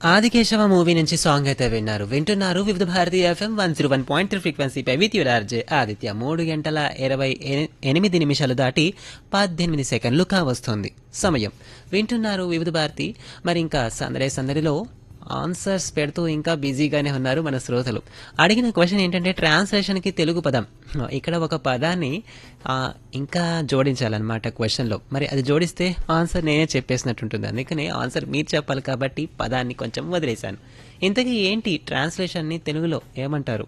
Aadikeshava movie నుంచి song అయితే విన్నారు వింటున్నారు Vividh Bharati FM one zero one point three ఫ్రీక్వెన్సీపై విత్ యువరార్జే ఆదిత్య మూడు గంటల ఇరవై ఎని- ఎనిమిది నిమిషాలు దాటి పద్దెనిమిది సెకండ్లు కావస్తుంది సమయం వింటున్నారు వివిధ భారతి మరి ఇంకా సందడే సందడిలో ఆన్సర్స్ పెడుతూ ఇంకా బిజీగానే ఉన్నారు మన శ్రోతలు అడిగిన క్వశ్చన్ ఏంటంటే ట్రాన్స్లేషన్కి తెలుగు పదం ఇక్కడ ఒక పదాన్ని ఆ, ఇంకా జోడించాలన్నమాట క్వశ్చన్లో మరి అది జోడిస్తే ఆన్సర్ నేనే చెప్పేసినట్టుంటుంది అందుకనే ఆన్సర్ మీరు చెప్పాలి కాబట్టి పదాన్ని కొంచెం వదిలేశాను ఇంతకీ ఏంటి ట్రాన్స్లేషన్ని తెలుగులో ఏమంటారు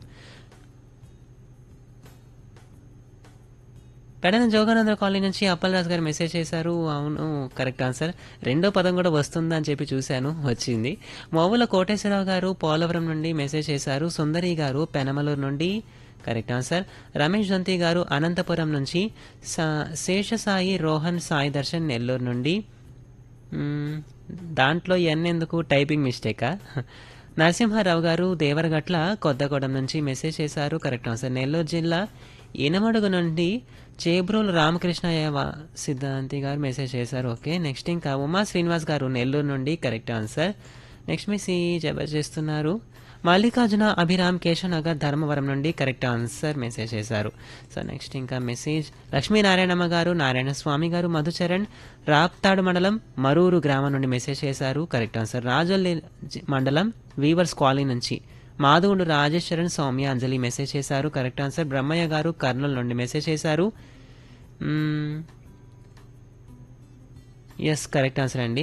పెడన జోగానంద కాలనీ నుంచి అప్పలరాజు గారు మెసేజ్ చేశారు అవును కరెక్ట్ ఆన్సర్ రెండో పదం కూడా వస్తుందా అని చెప్పి చూశాను వచ్చింది మోవుల కోటేశ్వరరావు గారు పోలవరం నుండి మెసేజ్ చేశారు సుందరి గారు పెనమలూరు నుండి కరెక్ట్ ఆన్సర్ రమేష్ దంతి గారు అనంతపురం నుంచి సా- శేషసాయి రోహన్ సాయి దర్శన్ నెల్లూరు నుండి మ్మ్, దాంట్లో ఎన్ ఎందుకు టైపింగ్ మిస్టేకా నరసింహారావు గారు దేవరగట్ల కొత్తగూడెం నుంచి మెసేజ్ చేశారు కరెక్ట్ ఆన్సర్ నెల్లూరు జిల్లా ఇనమడుగు నుండి చేబ్రోలు రామకృష్ణయ్య వా- సిద్ధాంతి గారు మెసేజ్ చేశారు ఓకే నెక్స్ట్ ఇంకా ఉమా శ్రీనివాస్ గారు నెల్లూరు నుండి కరెక్ట్ ఆన్సర్ నెక్స్ట్ మీ సి జబర్ చేస్తున్నారు మల్లికార్జున అభిరామ్ కేశవనగర్ ధర్మవరం నుండి కరెక్ట్ ఆన్సర్ మెసేజ్ చేశారు సో నెక్స్ట్ ఇంకా మెసేజ్ లక్ష్మీనారాయణమ్మ గారు నారాయణ స్వామి గారు మధుచరణ్ రాప్తాడు మండలం మరూరు గ్రామం నుండి మెసేజ్ చేశారు కరెక్ట్ ఆన్సర్ రాజొల్లి జి- మండలం వీవర్స్ కాలనీ నుంచి మాధవుడు రాజేశ్వరన్ సౌమ్య అంజలి మెసేజ్ చేశారు కరెక్ట్ ఆన్సర్ బ్రహ్మయ్య గారు కర్నూలు నుండి మెసేజ్ చేశారు ఎస్ కరెక్ట్ ఆన్సర్ అండి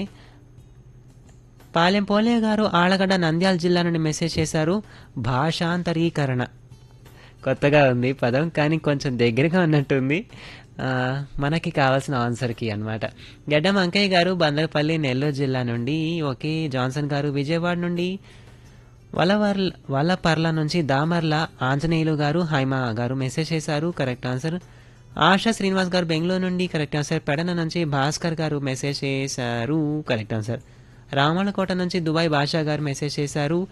పాలెం పోలే గారు ఆళ్ళగడ్డ నంద్యాల జిల్లా నుండి మెసేజ్ చేశారు భాషాంతరీకరణ కొత్తగా ఉంది పదం కానీ కొంచెం దగ్గరగా ఉన్నట్టుంది ఆ, మనకి కావాల్సిన ఆన్సర్కి అన్నమాట గడ్డం అంకయ్య గారు బందరపల్లి నెల్లూరు జిల్లా నుండి ఓకే జాన్సన్ గారు విజయవాడ నుండి వలవర్ల వలపర్ల నుంచి దామర్ల ఆంజనేయులు గారు హైమా గారు మెసేజ్ చేశారు కరెక్ట్ ఆన్సర్ ఆశా శ్రీనివాస్ గారు బెంగళూరు నుండి కరెక్ట్ ఆన్సర్ పెడన నుంచి భాస్కర్ గారు మెసేజ్ చేశారు కరెక్ట్ ఆన్సర్ రామలకోట నుంచి దుబాయ్ భాషా గారు మెసేజ్ చేశారు